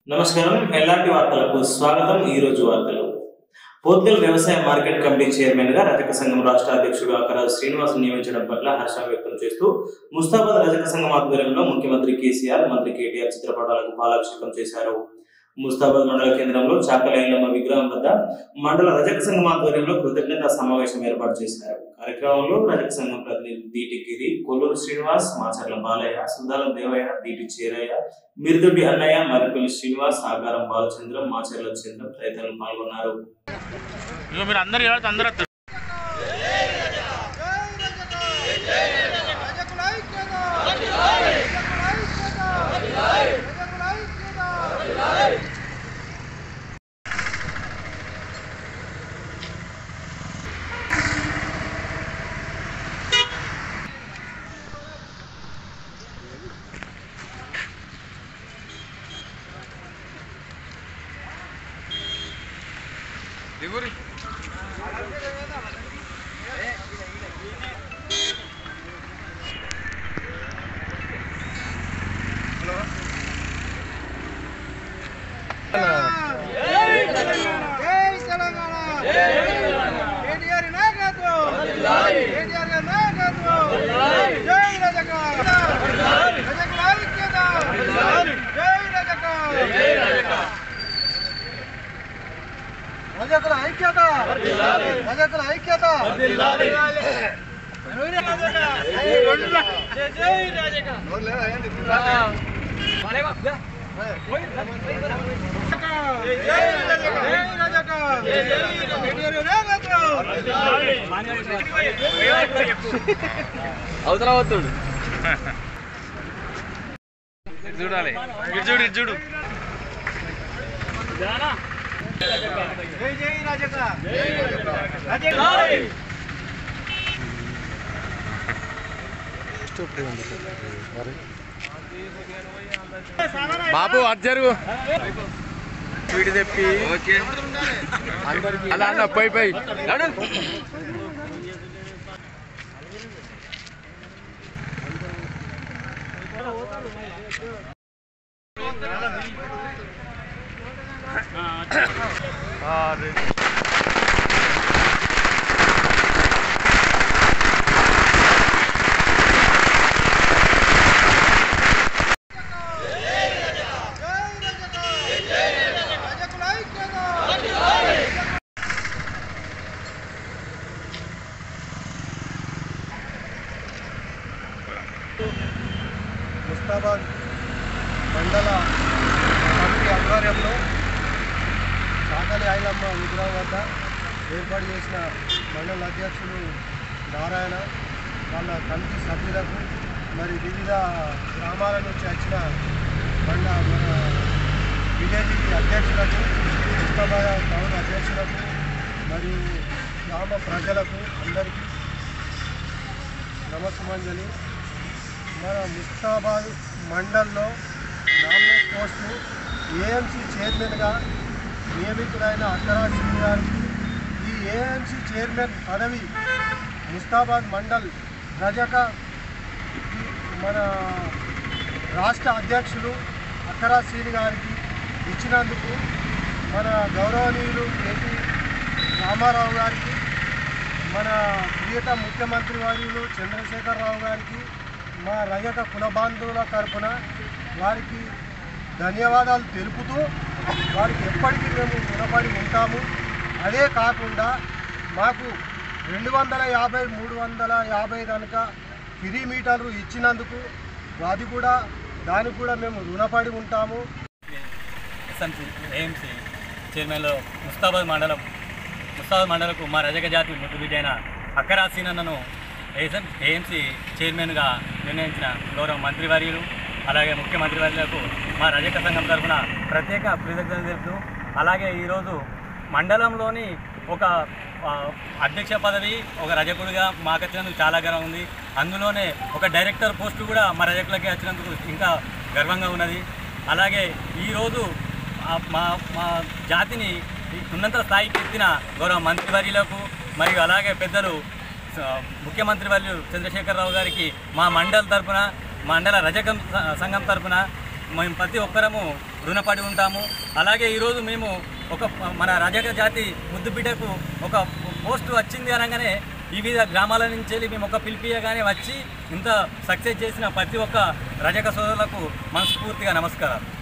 నమస్కారం ఎల్ఆర్టి వార్తలకు స్వాగతం ఈ రోజు వార్తలు పోత్గల్ వ్యవసాయ మార్కెట్ కమిటీ చైర్మన్ గా రజక సంఘం రాష్ట్ర అధ్యక్షుడు అక్కరాజు శ్రీనివాస్ నియమించడం పట్ల హర్షం వ్యక్తం చేస్తూ ముస్తాబాద్ రజక సంఘం ఆధ్వర్యంలో ముఖ్యమంత్రి కేసీఆర్ మంత్రి కేటీఆర్ చిత్రపటాలకు పాలాభిషేకం చేశారు ముస్తాబాద్ మండల కేంద్రంలో చాకలైలమ్మ విగ్రహం వద్ద మండల రజక సంఘం ఆధ్వర్యంలో కృతజ్ఞత సమావేశం ఏర్పాటు చేశారు కార్యక్రమంలో రజక సంఘం ప్రతినిధి దీటి గిరి కొల్లూరు శ్రీనివాస్ మాచర్ల బాలయ్య సుందాల దేవయ్య దీటి చేరయ్య మిరుదొడ్డి అన్నయ్య మరిపల్లి శ్రీనివాస్ ఆకారం బాలచంద్రం మాచర్ల చంద్రం తదితరులు పాల్గొన్నారు ఇక మీరు అందరు ఎవరైతే అందరూ వస్తారు. జై తెలంగాణ కేటీఆర్ నాయకత్వం కేటీఆర్ గారి నాయకత్వం జై రజక రజకుల ఐక్యత జై రజక రజకుల ఐక్యత రజకుల ఐక్యత జై జై రజక అవతల వద్దుడు ఇటు చూడాలి ఇటు చూడు ఇటు చూడు జై జై రాజక బాబు అటు జరుగు వీడి తెప్పి అలా అన్న పోయి పోయి నడు. ముస్తాబాద్ మండల కమిటీ ఆధ్వర్యంలో సాకలి ఐలమ్మ విగ్రహం వద్ద ఏర్పాటు చేసిన మండల అధ్యక్షులు నారాయణ వాళ్ళ కమిటీ సభ్యులకు మరి వివిధ గ్రామాల నుంచి వచ్చిన మండ మన విలేజ్ అధ్యక్షులకు ముస్తాబాద్ టౌన్ అధ్యక్షులకు మరియు గ్రామ ప్రజలకు అందరికీ నమస్సుమంజలి మన ముస్తాబాద్ మండల్లో నామినేట్ పోస్టు ఏఎంసీ చైర్మన్గా నియమితుడైన అక్కరాజ్ సింగ్ గారికి ఈ ఏఎంసీ చైర్మన్ పదవి ముస్తాబాద్ మండల్ రజక మన రాష్ట్ర అధ్యక్షులు అక్కరాజ్ శ్రీని గారికి ఇచ్చినందుకు మన గౌరవనీయులు కేటీ రామారావు గారికి మన ప్రియత ముఖ్యమంత్రి వర్యులు చంద్రశేఖరరావు గారికి మా రజక కుల బాంధవుల తరపున వారికి ధన్యవాదాలు తెలుపుతూ వారికి ఎప్పటికీ మేము రుణపడి ఉంటాము అదే కాకుండా మాకు రెండు వందల యాభై మూడు వందల యాభై కనుక ఫ్రీ మీటర్లు ఇచ్చినందుకు అది కూడా దానికి కూడా మేము రుణపడి ఉంటాము ఎస్ఎంసీ ఏఎంసీ చైర్మన్లో ముస్తాబాద్ మండలం ముస్తాబాద్ మండలకు మా రజక జాతి ముద్దు బిడ్డైన అక్కరాసీనన్నను ఏఎం ఏఎంసీ చైర్మన్గా నిర్ణయించిన గౌరవ మంత్రివర్యులు అలాగే ముఖ్యమంత్రి వర్యులకు మా రజక సంఘం తరఫున ప్రత్యేక కృతజ్ఞతలు తెలుపుతూ అలాగే ఈరోజు మండలంలోని ఒక ఆ, అధ్యక్ష పదవి ఒక రజకుడిగా మాకు వచ్చినందుకు చాలా గర్వం ఉంది అందులోనే ఒక డైరెక్టర్ పోస్టు కూడా మా రజకులకి వచ్చినందుకు ఇంకా గర్వంగా ఉన్నది అలాగే ఈరోజు ఆ మా మా జాతిని ఈ ఉన్నత స్థాయికి ఎత్తిన గౌరవ మంత్రివర్యులకు మరియు అలాగే పెద్దలు స- ముఖ్యమంత్రి వర్యులు చంద్రశేఖరరావు గారికి మా మండల తరపున మండల రజకం స- సంఘం తరపున మేము ప్రతి ఒక్కరము రుణపడి ఉంటాము అలాగే ఈరోజు మేము ఒక మన రజక జాతి ముద్దు బిడ్డకు ఒక పోస్ట్ వచ్చింది అనగానే వివిధ గ్రామాల నుంచి వెళ్ళి మేము ఒక పిలిపియగానే వచ్చి ఇంత సక్సెస్ చేసిన ప్రతి ఒక్క రజక సోదరులకు మనస్ఫూర్తిగా నమస్కారం